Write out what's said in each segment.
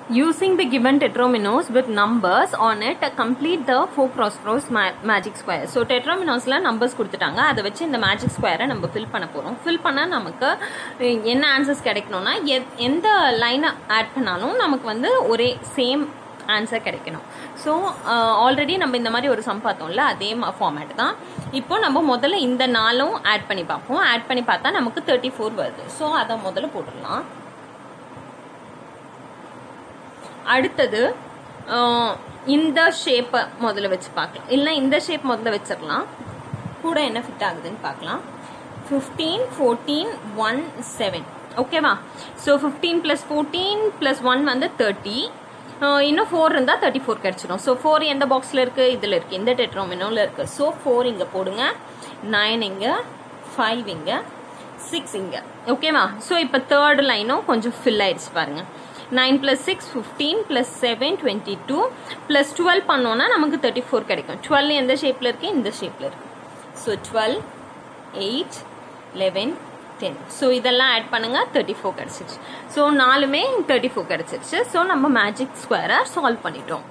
using the given tetrominos with numbers on it complete the four cross cross ma- magic square so டெட்ரோமினோஸில் numbers கொடுத்துட்டாங்க அதை வச்சு இந்த magic ஸ்கொயரை நம்ம ஃபில் பண்ண போகிறோம் ஃபில் பண்ணால் நமக்கு அஹ், என்ன ஆன்சர்ஸ் கிடைக்கணும்னா எத்- எந்த லைனை ஆட் பண்ணாலும் நமக்கு வந்து ஒரே சேம் ஆன்சர் கிடைக்கணும் ஸோ ஆல்ரெடி நம்ம இந்த மாதிரி ஒரு சம் பார்த்தோம்ல அதே ஃபார்மேட் தான் இப்போ நம்ம முதல்ல இந்த நாளும் ஆட் பண்ணி பார்ப்போம் ஆட் பண்ணி பார்த்தா நமக்கு தேர்ட்டி ஃபோர் வருது ஸோ அதை முதல்ல போட்டுடலாம் அடுத்தது ஆஹ், இந்த ஷேப்பை முதல்ல வச்சு பார்க்கலாம் இல்லை இந்த ஷேப் முதல்ல வச்சிடலாம் கூட என்ன ஃபிட் ஆகுதுன்னு பார்க்கலாம் ஃபிஃப்டீன் ஃபோர்டீன் ஒன் செவன் ஓகேவா so fifteen plus fourteen plus one வந்து தேர்ட்டி இன்னும் ஃபோர் இருந்தால் தேர்ட்டி ஃபோர் கிடச்சிடும் ஸோ ஃபோர் எந்த பாக்ஸில் இருக்குது இதில் இருக்குது இந்த டெட்ரோமினோவில் இருக்குது ஸோ ஃபோர் இங்கே போடுங்க நைன் இங்கே ஃபைவ் இங்கே சிக்ஸ் இங்கே ஓகேவா ஸோ இப்போ தேர்ட் லைனும் கொஞ்சம் ஃபில் ஆயிடுச்சு பாருங்க nine plus six fifteen plus seven twenty two plus twelve பண்ணோன்னா நமக்கு தேர்ட்டி ஃபோர் கிடைக்கும் டுவெல் எந்த ஷேப்பில் இருக்கு இந்த ஷேப்பில் இருக்கு so twelve eight eleven ten so இதெல்லாம் ஆட் பண்ணுங்க தேர்ட்டி ஃபோர் கிடச்சிருச்சு ஸோ நாலுமே தேர்ட்டி ஃபோர் கிடச்சிருச்சு ஸோ நம்ம மேஜிக் ஸ்கொயரை சால்வ் பண்ணிட்டோம்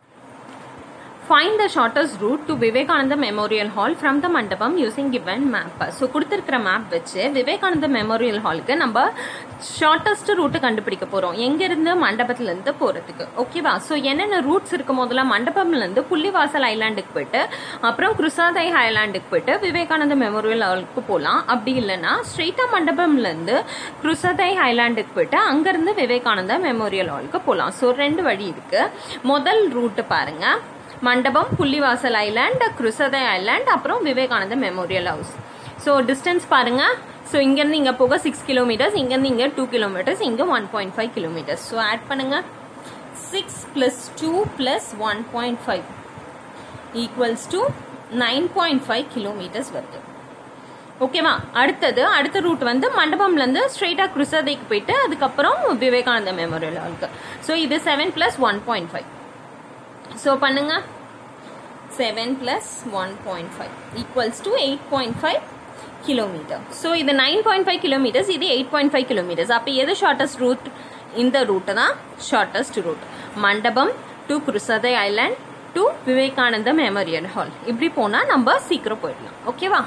find the shortest route to Vivekananda memorial hall from the Mandapam using given map so கொடுத்துருக்கிற மேப் வச்சு விவேகானந்த மெமோரியல் ஹாலுக்கு நம்ம ஷார்ட்டஸ்ட் ரூட்டு கண்டுபிடிக்க போகிறோம் எங்கேருந்து மண்டபத்துலேருந்து போகிறதுக்கு ஓகேவா ஸோ என்னென்ன ரூட்ஸ் இருக்கும் முதல்ல மண்டபம்லேருந்து புள்ளிவாசல் ஐலாண்டுக்கு போயிட்டு அப்புறம் குருசாதை ஐலாண்டுக்கு போயிட்டு விவேகானந்த மெமோரியல் ஹாலுக்கு போகலாம் அப்படி இல்லைன்னா ஸ்ட்ரெயிட்டாக மண்டபம்லேருந்து குருசதை ஐலாண்டுக்கு போயிட்டு அங்கேருந்து விவேகானந்த மெமோரியல் ஹாலுக்கு போகலாம் ஸோ ரெண்டு வழி இருக்குது முதல் ரூட்டு பாருங்கள் மண்டபம் புள்ளிவாசல் ஐலாண்ட் குருசதை ஐலாண்ட் அப்புறம் Vivekananda memorial house so distance பாருங்க ஸோ இங்கேருந்து இங்கே போக சிக்ஸ் கிலோமீட்டர்ஸ் இங்கேருந்து இங்கே டூ கிலோமீட்டர்ஸ் இங்கே one point five kilometres so add பண்ணுங்க six plus two plus one point five equals to nine point five kilometres வருது ஓகேவா அடுத்தது அடுத்த ரூட் வந்து மண்டபம்லேருந்து ஸ்ட்ரெயிட்டாக குருசதைக்கு போயிட்டு அதுக்கப்புறம் விவேகானந்த மெமோரியல் ஹாலுக்கு ஸோ இது seven plus one point five so பண்ணுங்க seven plus one point five equals to eight point five kilometre so இது நைன் பாயிண்ட் ஃபைவ் கிலோமீட்டர்ஸ் இது எயிட் பாயிண்ட் ஃபைவ் கிலோமீட்டர்ஸ் அப்போ எது ஷார்ட்டஸ்ட் ரூட் இந்த ரூட்டு தான் shortest route Mandapam to Kurusadai island to Vivekananda memorial hall இப்படி போனால் நம்ம சீக்கிரம் போயிடலாம் ஓகேவா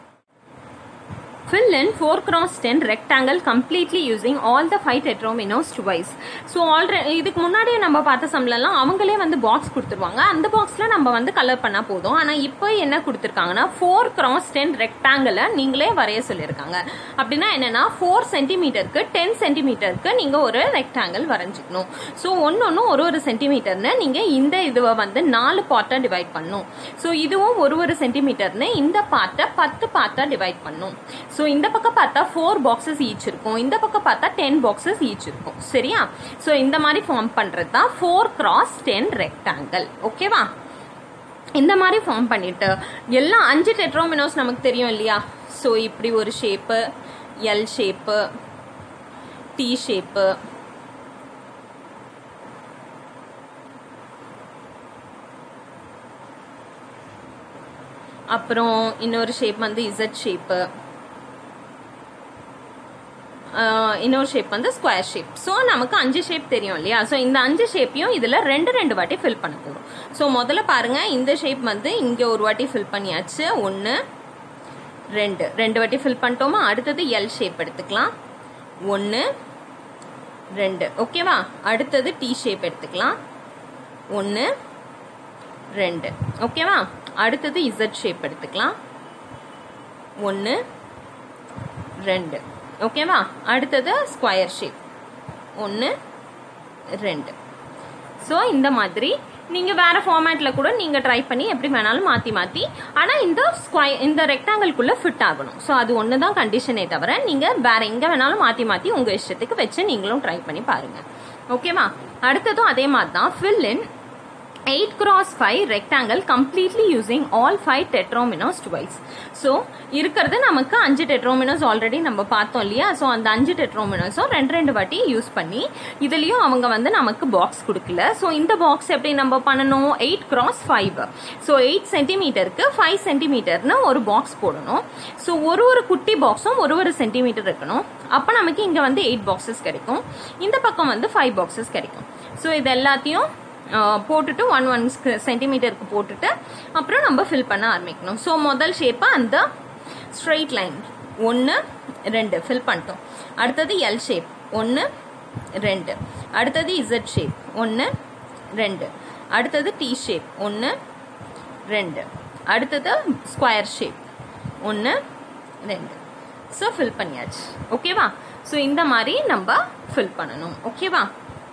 Fill in 4 cross 10 rectangle completely using all the 5 tetrominos twice. So already இதுக்கு முன்னாடியே நம்ம பார்த்த சம்லலாம் அவங்களே வந்து பாக்ஸ் கொடுத்துருவாங்க அந்த பாக்ஸில் நம்ம வந்து கலர் பண்ணால் போதும் ஆனால் இப்போ என்ன கொடுத்துருக்காங்கன்னா ஃபோர் கிராஸ் டென் ரெக்டாங்கிளை நீங்களே வரைய சொல்லியிருக்காங்க அப்படின்னா என்னன்னா ஃபோர் சென்டிமீட்டருக்கு டென் சென்டிமீட்டருக்கு நீங்கள் ஒரு ரெக்டாங்கிள் வரைஞ்சிக்கணும் ஸோ ஒன்று ஒன்று ஒரு ஒரு சென்டிமீட்டர்னு நீங்கள் இந்த இதுவை வந்து நாலு பார்ட்டாக டிவைட் பண்ணும் ஸோ இதுவும் ஒரு ஒரு சென்டிமீட்டர்னு இந்த பார்ட்டை பத்து பார்ட்டாக டிவைட் பண்ணும் ஸோ இந்த பக்கம் பார்த்தா ஃபோர் பாக்ஸஸ் ஈச் இருக்கும் இந்த பக்கம் பார்த்தா டென் பாக்ஸஸ் ஈச் இருக்கும் சரியா ஸோ இந்த மாதிரி ஃபார்ம் பண்ணுறது தான் ஃபோர் கிராஸ் டென் ரெக்டாங்கிள் ஓகேவா இந்த மாதிரி ஃபார்ம் பண்ணிட்டு எல்லாம் அஞ்சு டெட்ரோமினோஸ் நமக்கு தெரியும் இல்லையா ஸோ இப்படி ஒரு shape L shape T shape அப்புறம் இன்னொரு ஷேப் வந்து இசட் ஷேப்பு இன்னொரு ஷேப் வந்து ஸ்கொயர் ஷேப் ஸோ நமக்கு அஞ்சு ஷேப் தெரியும் இல்லையா ஸோ இந்த அஞ்சு ஷேப்பையும் இதில் ரெண்டு ரெண்டு வாட்டி ஃபில் பண்ண போகிறோம் ஸோ முதல்ல பாருங்கள் இந்த ஷேப் வந்து இங்கே ஒரு வாட்டி ஃபில் பண்ணியாச்சு ஒன்று ரெண்டு ரெண்டு வாட்டி ஃபில் பண்ணிட்டோமா அடுத்தது எல் ஷேப் எடுத்துக்கலாம் ஒன்று ரெண்டு ஓகேவா அடுத்தது டி ஷேப் எடுத்துக்கலாம் ஒன்று ரெண்டு ஓகேவா அடுத்தது இசட் ஷேப் எடுத்துக்கலாம் ஒன்று ரெண்டு ஓகேவா அடுத்தது ஸ்கொயர் ஷேப் ஒன்று ரெண்டு ஸோ இந்த மாதிரி நீங்கள் வேறு ஃபார்மேட்டில் கூட நீங்கள் ட்ரை பண்ணி எப்படி வேணாலும் மாற்றி மாற்றி ஆனால் இந்த ஸ்கொயர் இந்த ரெக்டாங்கிள்குள்ளே ஃபிட் ஆகணும் ஸோ அது ஒன்று தான் கண்டிஷனே தவிர நீங்கள் வேறு எங்கே வேணாலும் மாற்றி மாற்றி உங்கள் இஷ்டத்துக்கு வச்சு நீங்களும் ட்ரை பண்ணி பாருங்கள் ஓகேவா அடுத்ததும் அதே மாதிரி தான் fill in eight cross five rectangle completely using all five tetrominoes twice so இருக்கிறது நமக்கு அஞ்சு டெட்ரோமினோஸ் ஆல்ரெடி நம்ம பார்த்தோம் இல்லையா ஸோ அந்த அஞ்சு டெட்ரோமினோஸும் ரெண்டு ரெண்டு வாட்டி யூஸ் பண்ணி இதுலேயும் அவங்க வந்து நமக்கு பாக்ஸ் கொடுக்கல ஸோ இந்த பாக்ஸ் எப்படி நம்ம பண்ணணும் eight cross five so eight சென்டிமீட்டருக்கு ஃபைவ் சென்டிமீட்டர்னு ஒரு பாக்ஸ் போடணும் ஸோ ஒரு ஒரு குட்டி பாக்ஸும் ஒரு ஒரு சென்டிமீட்டர் இருக்கணும் அப்போ நமக்கு இங்கே வந்து எயிட் பாக்ஸஸ் கிடைக்கும் இந்த பக்கம் வந்து ஃபைவ் பாக்ஸஸ் கிடைக்கும் ஸோ இது எல்லாத்தையும் அஹ், போட்டுட்டு ஒன் ஒன் சென்டிமீட்டருக்கு போட்டுட்டு அப்புறம் நம்ம ஃபில் பண்ண ஆரம்பிக்கணும் ஸோ முதல் ஷேப்பை அந்த ஸ்ட்ரெயிட் லைன் ஒன்று ரெண்டு ஃபில் பண்ணிட்டோம் அடுத்தது எல் ஷேப் ஒன்று ரெண்டு அடுத்தது இசட் ஷேப் ஒன்று ரெண்டு அடுத்தது டி ஷேப் ஒன்று ரெண்டு அடுத்தது ஸ்கொயர் ஷேப் ஒன்று ரெண்டு ஸோ ஃபில் பண்ணியாச்சு ஓகேவா ஸோ இந்த மாதிரி நம்ம ஃபில் பண்ணணும் ஓகேவா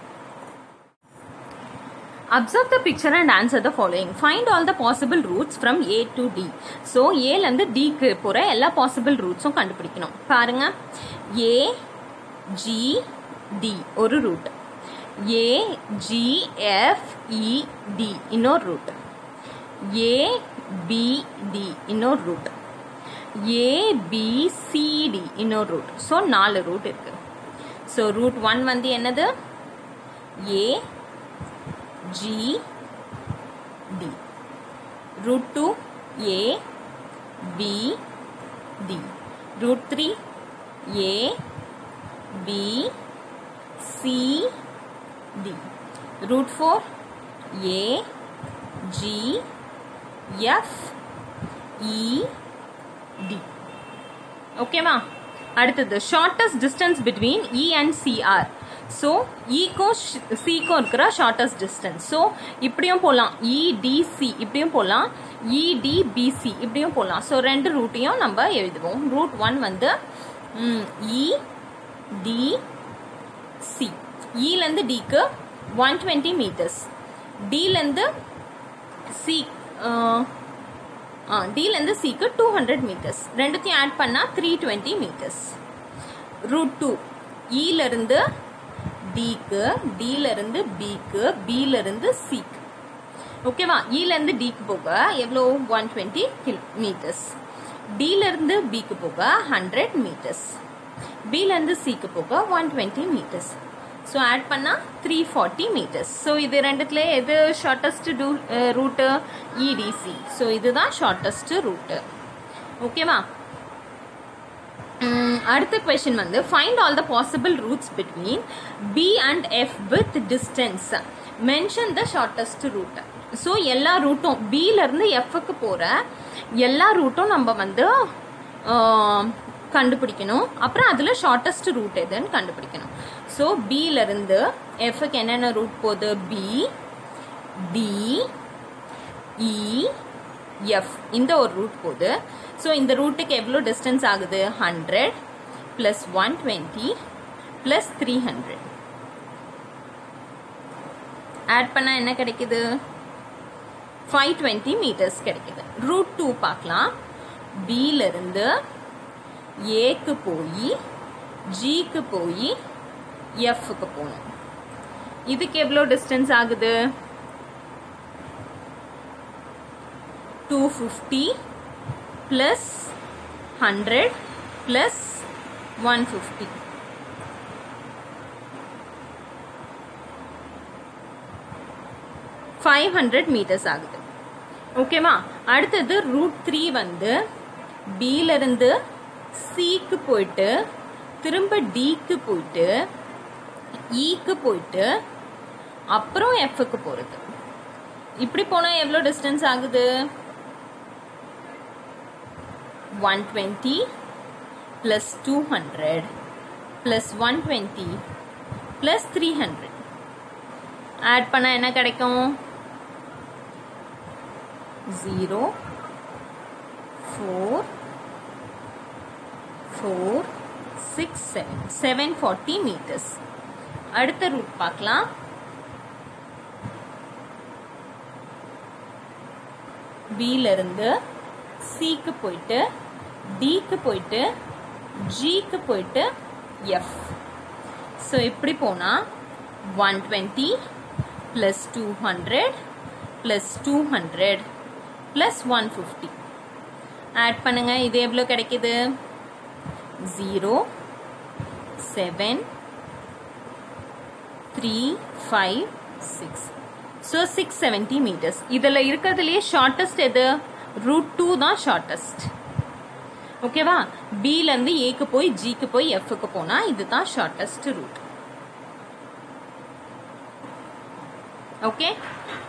observe the picture and answer the following find all the possible routes from A to D so ஏலேருந்து டிக்கு போகிற எல்லா பாசிபிள் ரூட்ஸும் கண்டுபிடிக்கணும் பாருங்க ஏ ஜி டி ஒரு route A G F E D இன்னொரு ரூட் ஏ பி டி இன்னொரு route A B C D இன்னொரு ரூட் ஸோ நாலு ரூட் இருக்கு ஸோ ரூட் ஒன் வந்து என்னது A G D route two A B D root three A B C D route four A G F E D ஓகேவா அடுத்தது shortest distance between E and C R so ஈக்கும் சிக்கும் இருக்கிற shortest distance so இப்படியும் போகலாம் இடிசி இப்படியும் போகலாம் இடிபிசி இப்படியும் போகலாம் ஸோ ரெண்டு ரூட்டையும் நம்ம எழுதுவோம் ரூட் ஒன் வந்து இ டி சி இலேருந்து டிக்கு ஒன் டுவெண்ட்டி மீட்டர்ஸ் டிலேருந்து சி டிலேருந்து சிக்கு டூ ஹண்ட்ரட் மீட்டர்ஸ் ரெண்டுத்தையும் ஆட் பண்ணால் three twenty metres route two இலேருந்து டிக்கு டிலேருந்து பிக்கு பிலேருந்து சிக்கு ஓகேவா இலேருந்து டிக்கு போக எவ்வளோ ஒன் டுவெண்ட்டி கில் மீட்டர்ஸ் டிலேருந்து பிக்கு போக ஹண்ட்ரட் மீட்டர்ஸ் பிலேருந்து சிக்கு போக one twenty metres so add பண்ணால் த்ரீ ஃபார்ட்டி மீட்டர்ஸ் ஸோ இது ரெண்டுத்துல எது shortest two route EDC so இதுதான் ஷார்ட்டஸ்ட் ரூட்டு ஓகேவா உம், அடுத்த கொஸ்டின் வந்து find all the possible routes between B and F with distance mention the shortest route so எல்லா ரூட்டும் பியிலேருந்து எஃப்க்கு போகிற எல்லா ரூட்டும் நம்ம வந்து ஆஹ், கண்டுபிடிக்கணும் அப்புறம் அதில் ஷார்ட்டஸ்ட் ரூட் எதுன்னு கண்டுபிடிக்கணும் ஸோ பியிலேருந்து எஃப்க்கு என்னென்ன ரூட் போகுது பி டி இ எஃப் இந்த ஒரு ரூட் போகுது ஸோ இந்த ரூட்டுக்கு எவ்வளோ டிஸ்டன்ஸ் ஆகுது hundred plus one twenty plus three hundred add பண்ணால் என்ன கிடைக்குது ஃபைவ் டுவெண்ட்டி மீட்டர்ஸ் கிடைக்குது ரூட் டூ பார்க்கலாம் பியிலிருந்து ஏக்கு போய் ஜிக்கு போய் எஃப்க்கு போகணும் இதுக்கு எவ்வளோ டிஸ்டன்ஸ் ஆகுது two fifty plus hundred plus one fifty five hundred metres ஆகுது ஓகேவா அடுத்தது ரூட் த்ரீ வந்து பியிலிருந்து சிக்கு போயிட்டு திரும்ப டிக்கு போயிட்டு இக்கு போயிட்டு அப்புறம் எஃப்க்கு போகிறது இப்படி போனால் எவ்வளோ டிஸ்டன்ஸ் ஆகுது one twenty plus two hundred plus one twenty plus three hundred add பண்ணால் என்ன கிடைக்கும் zero four four six seven seven forty metres அடுத்த ரூட் பார்க்கலாம் பியிலிருந்து சிக்கு போயிட்டு டிக்கு போயிட்டு ஜிக்கு போயிட்டு எஃப் ஸோ இப்படி போனால் one twenty plus two hundred plus two hundred plus one fifty add பண்ணுங்க இது எவ்வளோ கிடைக்குது zero seven three five six so six seventy metres இதில் இருக்கிறதுலையே ஷார்ட்டஸ்ட் எது ரூட் டூ தான் ஷார்ட்டஸ்ட் ஓகேவா பிலேருந்து ஏக்கு போய் ஜிக்கு போய் எஃப்க்கு போனால் இதுதான் ஷார்ட்டஸ்ட் ரூட் ஓகே